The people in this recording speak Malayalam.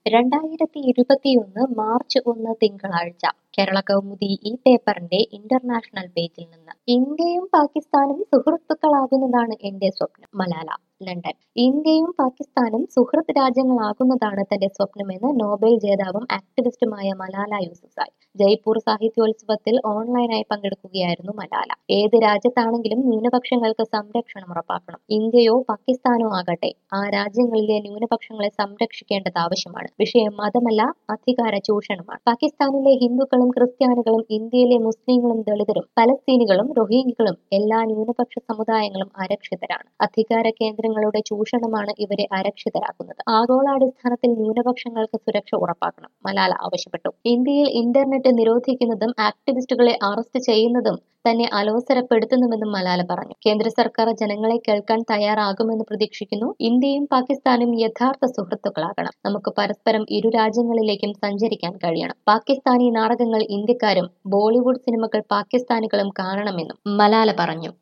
രണ്ടായിരത്തി ഇരുപത്തിയൊന്ന് മാർച്ച് ഒന്ന് തിങ്കളാഴ്ച കേരള കൗമുദി ഈ പേപ്പറിന്റെ ഇന്റർനാഷണൽ പേജിൽ നിന്ന് ഇന്ത്യയും പാകിസ്ഥാനും സുഹൃത്തുക്കളാകുന്നതാണ് എന്റെ സ്വപ്നം മലാല ലണ്ടൻ ഇന്ത്യയും പാകിസ്ഥാനും സുഹൃത്ത് രാജ്യങ്ങളാകുന്നതാണ് തന്റെ സ്വപ്നമെന്ന് നോബൽ ജേതാവും ആക്ടിവിസ്റ്റുമായ മലാല യൂസുഫായി ജയ്പൂർ സാഹിത്യോത്സവത്തിൽ ഓൺലൈനായി പങ്കെടുക്കുകയായിരുന്നു മലാല ഏത് രാജ്യത്താണെങ്കിലും ന്യൂനപക്ഷങ്ങൾക്ക് സംരക്ഷണം ഉറപ്പാക്കണം ഇന്ത്യയോ പാകിസ്ഥാനോ ആകട്ടെ ആ രാജ്യങ്ങളിലെ ന്യൂനപക്ഷങ്ങളെ സംരക്ഷിക്കേണ്ടത് ആവശ്യമാണ് വിഷയം മതമല്ല അധികാര ചൂഷണമാണ് പാകിസ്ഥാനിലെ ഹിന്ദുക്കളും ക്രിസ്ത്യാനികളും ഇന്ത്യയിലെ മുസ്ലിങ്ങളും ദളിതരും പലസ്തീനികളും റോഹിംഗ്യകളും എല്ലാ ന്യൂനപക്ഷ സമുദായങ്ങളും അരക്ഷിതരാണ് അധികാര കേന്ദ്രങ്ങളുടെ ചൂഷണമാണ് ഇവരെ അരക്ഷിതരാക്കുന്നത് ആഗോളാടിസ്ഥാനത്തിൽ ന്യൂനപക്ഷങ്ങൾക്ക് സുരക്ഷ ഉറപ്പാക്കണം മലാല ആവശ്യപ്പെട്ടു ഇന്ത്യയിൽ ഇന്റർനെറ്റ് നിരോധിക്കുന്നതും ആക്ടിവിസ്റ്റുകളെ അറസ്റ്റ് ചെയ്യുന്നതും തന്നെ അലോസരപ്പെടുത്തുന്നുവെന്നും മലാല പറഞ്ഞു കേന്ദ്ര സർക്കാർ ജനങ്ങളെ കേൾക്കാൻ തയ്യാറാകുമെന്ന് പ്രതീക്ഷിക്കുന്നു ഇന്ത്യയും പാകിസ്ഥാനും യഥാർത്ഥ സുഹൃത്തുക്കളാകണം നമുക്ക് പരസ്പരം ഇരു രാജ്യങ്ങളിലേക്കും സഞ്ചരിക്കാൻ കഴിയണം പാകിസ്ഥാനി നാടകങ്ങൾ ഇന്ത്യക്കാരും ബോളിവുഡ് സിനിമകൾ പാകിസ്ഥാനികളും കാണണമെന്നും മലാല പറഞ്ഞു